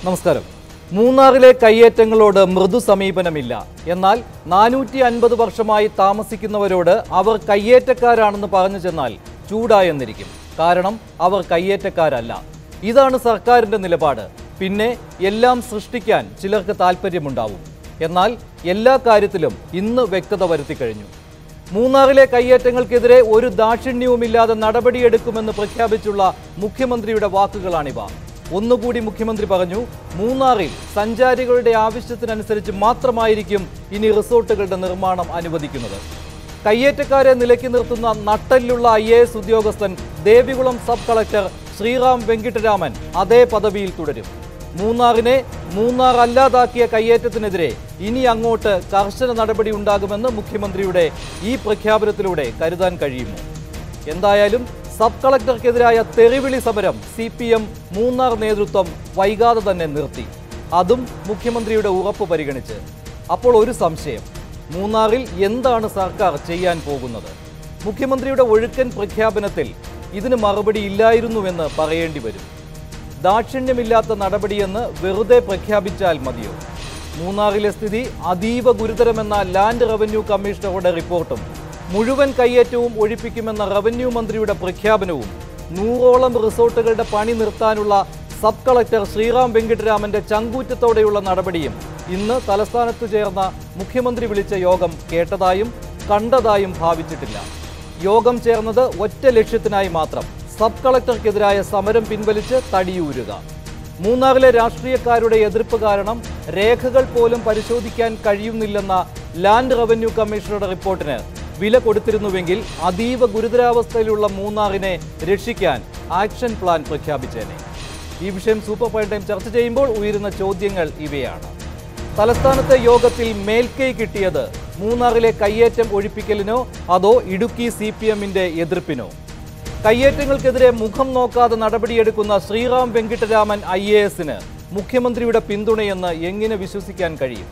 നമസ്കാരം മൂന്നാറിലെ കയ്യേറ്റങ്ങളോട് മൃദു സമീപനമില്ല എന്നാൽ നാനൂറ്റി അൻപത് വർഷമായി താമസിക്കുന്നവരോട് അവർ കയ്യേറ്റക്കാരാണെന്ന് പറഞ്ഞു ചെന്നാൽ ചൂടായെന്നിരിക്കും കാരണം അവർ കയ്യേറ്റക്കാരല്ല ഇതാണ് സർക്കാരിന്റെ നിലപാട് പിന്നെ എല്ലാം സൃഷ്ടിക്കാൻ ചിലർക്ക് താല്പര്യമുണ്ടാവും എന്നാൽ എല്ലാ കാര്യത്തിലും ഇന്ന് വ്യക്തത വരുത്തി കഴിഞ്ഞു മൂന്നാറിലെ കയ്യേറ്റങ്ങൾക്കെതിരെ ഒരു ദാക്ഷിണ്യവുമില്ലാതെ നടപടിയെടുക്കുമെന്ന് പ്രഖ്യാപിച്ചുള്ള മുഖ്യമന്ത്രിയുടെ വാക്കുകളാണിവ ഒന്നുകൂടി മുഖ്യമന്ത്രി പറഞ്ഞു മൂന്നാറിൽ സഞ്ചാരികളുടെ ആവശ്യത്തിനനുസരിച്ച് മാത്രമായിരിക്കും ഇനി റിസോർട്ടുകളുടെ നിർമ്മാണം അനുവദിക്കുന്നത് കയ്യേറ്റക്കാരെ നിലയ്ക്ക് നിർത്തുന്ന നട്ടലിലുള്ള ഐ എ എസ് ഉദ്യോഗസ്ഥൻ ദേവികുളം സബ് കളക്ടർ ശ്രീറാം വെങ്കിട്ടരാമൻ അതേ പദവിയിൽ തുടരും മൂന്നാറിനെ മൂന്നാർ അല്ലാതാക്കിയ കയ്യേറ്റത്തിനെതിരെ ഇനി അങ്ങോട്ട് കർശന നടപടി ഉണ്ടാകുമെന്ന് മുഖ്യമന്ത്രിയുടെ ഈ പ്രഖ്യാപനത്തിലൂടെ കരുതാൻ കഴിയുമോ എന്തായാലും സബ് കളക്ടർക്കെതിരായ തെറിവിളി സമരം സി പി എം മൂന്നാർ നേതൃത്വം വൈകാതെ തന്നെ നിർത്തി അതും മുഖ്യമന്ത്രിയുടെ ഉറപ്പ് പരിഗണിച്ച് അപ്പോൾ ഒരു സംശയം മൂന്നാറിൽ എന്താണ് സർക്കാർ ചെയ്യാൻ പോകുന്നത് മുഖ്യമന്ത്രിയുടെ ഒഴുക്കൻ പ്രഖ്യാപനത്തിൽ ഇതിന് മറുപടി ഇല്ലായിരുന്നുവെന്ന് പറയേണ്ടി വരും ദാക്ഷിണ്യമില്ലാത്ത നടപടിയെന്ന് വെറുതെ പ്രഖ്യാപിച്ചാൽ മതിയോ മൂന്നാറിലെ സ്ഥിതി അതീവ ഗുരുതരമെന്ന ലാൻഡ് റവന്യൂ കമ്മീഷണറുടെ റിപ്പോർട്ടും മുഴുവൻ കയ്യേറ്റവും ഒഴിപ്പിക്കുമെന്ന റവന്യൂ മന്ത്രിയുടെ പ്രഖ്യാപനവും നൂറോളം റിസോർട്ടുകളുടെ പണി നിർത്താനുള്ള സബ് കളക്ടർ ശ്രീറാം വെങ്കിട്ടരാമന്റെ ചങ്കൂറ്റത്തോടെയുള്ള നടപടിയും ഇന്ന് തലസ്ഥാനത്ത് ചേർന്ന മുഖ്യമന്ത്രി വിളിച്ച യോഗം കേട്ടതായും കണ്ടതായും ഭാവിച്ചിട്ടില്ല യോഗം ചേർന്നത് ഒറ്റ ലക്ഷ്യത്തിനായി മാത്രം സബ് കളക്ടർക്കെതിരായ സമരം പിൻവലിച്ച് തടിയൂരുക മൂന്നാറിലെ രാഷ്ട്രീയക്കാരുടെ എതിർപ്പ് കാരണം രേഖകൾ പോലും പരിശോധിക്കാൻ കഴിയുന്നില്ലെന്ന ലാൻഡ് റവന്യൂ കമ്മീഷണറുടെ റിപ്പോർട്ടിന് വില കൊടുത്തിരുന്നുവെങ്കിൽ അതീവ ഗുരുതരാവസ്ഥയിലുള്ള മൂന്നാറിനെ രക്ഷിക്കാൻ ആക്ഷൻ പ്ലാൻ പ്രഖ്യാപിച്ചേനെ ഈ വിഷയം സൂപ്പർ പ്രൈം ടൈം ചർച്ച ചെയ്യുമ്പോൾ ഉയരുന്ന ചോദ്യങ്ങൾ ഇവയാണ് തലസ്ഥാനത്തെ യോഗത്തിൽ മേൽക്കൈ കിട്ടിയത് മൂന്നാറിലെ കയ്യേറ്റം ഒഴിപ്പിക്കലിനോ അതോ ഇടുക്കി സി പി എമ്മിന്റെ എതിർപ്പിനോ കയ്യേറ്റങ്ങൾക്കെതിരെ മുഖം നോക്കാതെ നടപടിയെടുക്കുന്ന ശ്രീറാം വെങ്കിട്ടരാമൻ ഐ എ എസിന് മുഖ്യമന്ത്രിയുടെ പിന്തുണയെന്ന് എങ്ങനെ വിശ്വസിക്കാൻ കഴിയും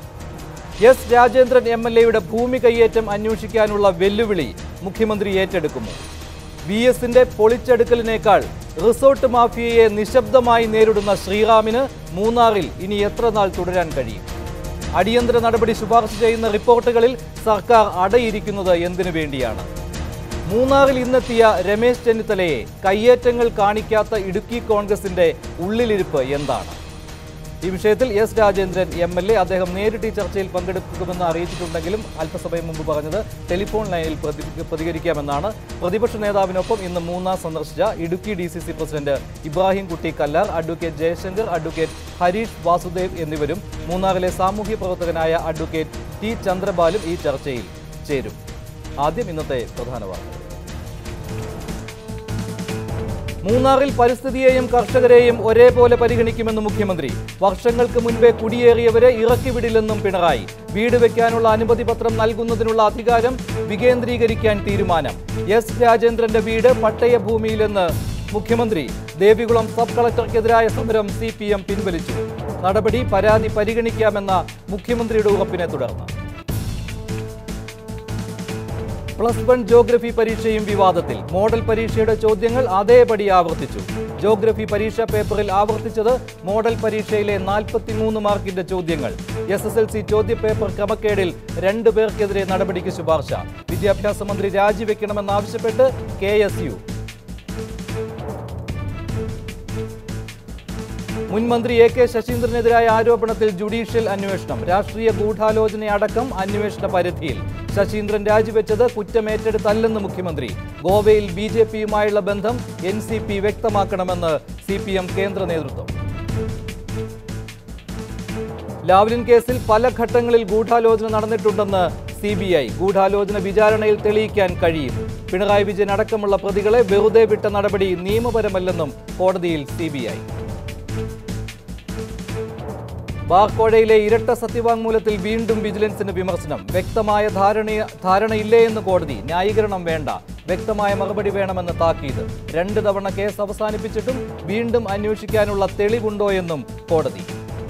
എസ് രാജേന്ദ്രൻ എം എൽ എയുടെ ഭൂമി കയ്യേറ്റം അന്വേഷിക്കാനുള്ള വെല്ലുവിളി മുഖ്യമന്ത്രി ഏറ്റെടുക്കുമോ വി എസിന്റെ പൊളിച്ചെടുക്കലിനേക്കാൾ റിസോർട്ട് മാഫിയയെ നിശബ്ദമായി നേരിടുന്ന ശ്രീറാമിന് മൂന്നാറിൽ ഇനി എത്ര നാൾ തുടരാൻ കഴിയും അടിയന്തര നടപടി ശുപാർശ ചെയ്യുന്ന റിപ്പോർട്ടുകളിൽ സർക്കാർ അടയിരിക്കുന്നത് എന്തിനു വേണ്ടിയാണ് മൂന്നാറിൽ ഇന്നെത്തിയ രമേശ് ചെന്നിത്തലയെ കയ്യേറ്റങ്ങൾ കാണിക്കാത്ത ഇടുക്കി കോൺഗ്രസിന്റെ ഉള്ളിലിരിപ്പ് എന്താണ് ഈ വിഷയത്തിൽ S Rajendran M L A അദ്ദേഹം നേരിട്ട് ഈ ചർച്ചയിൽ പങ്കെടുക്കുമെന്ന് അറിയിച്ചിട്ടുണ്ടെങ്കിലും അല്പസമയം മുമ്പ് പറഞ്ഞത് ടെലിഫോൺ ലൈനിൽ പ്രതി- പ്രതികരിക്കാമെന്നാണ് പ്രതിപക്ഷ നേതാവിനൊപ്പം ഇന്ന് മൂന്നാർ സന്ദർശിച്ച Idukki D C C president Ibrahim Kutty Kallar advocate Jayashankar advocate Harish Vasudev എന്നിവരും മൂന്നാറിലെ സാമൂഹ്യ പ്രവർത്തകനായ അഡ്വക്കേറ്റ് ടി ചന്ദ്രബാലും ഈ ചർച്ചയിൽ ചേരും ആദ്യം ഇന്നത്തെ പ്രധാന വാർത്ത മൂന്നാറിൽ പരിസ്ഥിതിയെയും കർഷകരെയും ഒരേപോലെ പരിഗണിക്കുമെന്ന് മുഖ്യമന്ത്രി വർഷങ്ങൾക്ക് മുൻപേ കുടിയേറിയവരെ ഇറക്കിവിടില്ലെന്നും പിണറായി വീട് വെക്കാനുള്ള അനുമതി പത്രം നൽകുന്നതിനുള്ള അധികാരം വികേന്ദ്രീകരിക്കാൻ തീരുമാനം എസ് രാജേന്ദ്രന്റെ വീട് പട്ടയഭൂമിയിലെന്ന് മുഖ്യമന്ത്രി ദേവികുളം സബ് കളക്ടർക്കെതിരായ സമരം സി പി എം പിൻവലിച്ചു നടപടി പരാതി പരിഗണിക്കാമെന്ന മുഖ്യമന്ത്രിയുടെ ഉറപ്പിനെ തുടർന്ന് പ്ലസ് വൺ ജോഗ്രഫി പരീക്ഷയും വിവാദത്തിൽ മോഡൽ പരീക്ഷയുടെ ചോദ്യങ്ങൾ അതേപടി ആവർത്തിച്ചു ജോഗ്രഫി പരീക്ഷാ പേപ്പറിൽ ആവർത്തിച്ചത് മോഡൽ പരീക്ഷയിലെ നാൽപ്പത്തിമൂന്ന് മാർക്കിന്റെ ചോദ്യങ്ങൾ എസ് എസ് എൽ സി ചോദ്യപേപ്പർ ക്രമക്കേടിൽ രണ്ടു പേർക്കെതിരെ നടപടിക്ക് ശുപാർശ വിദ്യാഭ്യാസ മന്ത്രി രാജിവെക്കണമെന്നാവശ്യപ്പെട്ട് കെ എസ് യു മുൻ മന്ത്രി എ കെ ശശീന്ദ്രനെതിരായ ആരോപണത്തിൽ ജുഡീഷ്യൽ അന്വേഷണം രാഷ്ട്രീയ ഗൂഢാലോചനയടക്കം അന്വേഷണ പരിധിയിൽ ശശീന്ദ്രൻ രാജിവെച്ചത് കുറ്റമേറ്റെടുത്തല്ലെന്ന് മുഖ്യമന്ത്രി ഗോവയിൽ ബി ജെ പിയുമായുള്ള ബന്ധം എൻ സി പി വ്യക്തമാക്കണമെന്ന് സി പി എം കേന്ദ്ര നേതൃത്വം ലാവ്ലിൻ കേസിൽ പല ഘട്ടങ്ങളിൽ ഗൂഢാലോചന നടന്നിട്ടുണ്ടെന്ന് സി ബി ഐ ഗൂഢാലോചന വിചാരണയിൽ തെളിയിക്കാൻ കഴിയും പിണറായി വിജയൻ അടക്കമുള്ള പ്രതികളെ വെറുതെ വിട്ട നടപടി നിയമപരമല്ലെന്നും കോടതിയിൽ സി ബി ഐ ബാർക്കോഴയിലെ ഇരട്ട സത്യവാങ്മൂലത്തിൽ വീണ്ടും വിജിലൻസിന് വിമർശനം വ്യക്തമായ ധാരണ ധാരണയില്ലേ എന്ന് കോടതി ന്യായീകരണം വേണ്ട വ്യക്തമായ മറുപടി വേണമെന്ന് താക്കീത് രണ്ട് തവണ കേസ് അവസാനിപ്പിച്ചിട്ടും വീണ്ടും അന്വേഷിക്കാനുള്ള തെളിവുണ്ടോ എന്നും കോടതി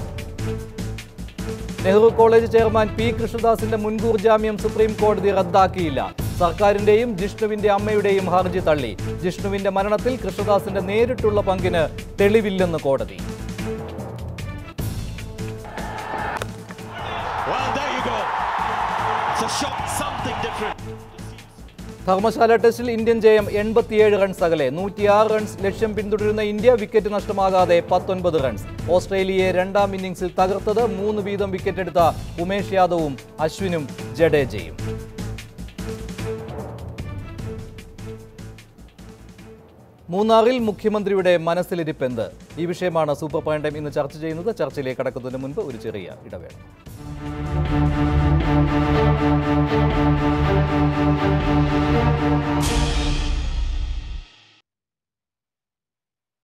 നെഹ്റു കോളേജ് ചെയർമാൻ പി കൃഷ്ണദാസിന്റെ മുൻകൂർ ജാമ്യം സുപ്രീം കോടതി റദ്ദാക്കിയില്ല സർക്കാരിന്റെയും ജിഷ്ണുവിന്റെ അമ്മയുടെയും ഹർജി തള്ളി ജിഷ്ണുവിന്റെ മരണത്തിൽ കൃഷ്ണദാസിന്റെ നേരിട്ടുള്ള പങ്കിന് തെളിവില്ലെന്ന് കോടതി It's a shot, something different. Dharamshala ടെസ്റ്റിൽ ഇന്ത്യൻ ജയം എൺപത്തിയേഴ് റൺസ് അകലെ നൂറ്റിയാറ് റൺസ് ലക്ഷ്യം പിന്തുടരുന്ന ഇന്ത്യ വിക്കറ്റ് നഷ്ടമാകാതെ പത്തൊൻപത് റൺസ് ഓസ്ട്രേലിയയെ രണ്ടാം ഇന്നിംഗ്സിൽ തകർത്തത് മൂന്ന് വീതം വിക്കറ്റ് എടുത്ത ഉമേഷ് യാദവും അശ്വിനും ജഡേജയും മൂന്നാറിൽ മുഖ്യമന്ത്രിയുടെ മനസ്സിലിരിപ്പെന്ത് ഈ വിഷയമാണ് സൂപ്പർ പോയിന്റ് ടൈം ഇന്ന് ചർച്ച ചെയ്യുന്നത് ചർച്ചയിലേക്ക് കടക്കുന്നതിന് മുൻപ് ഒരു ചെറിയ ഇടവേള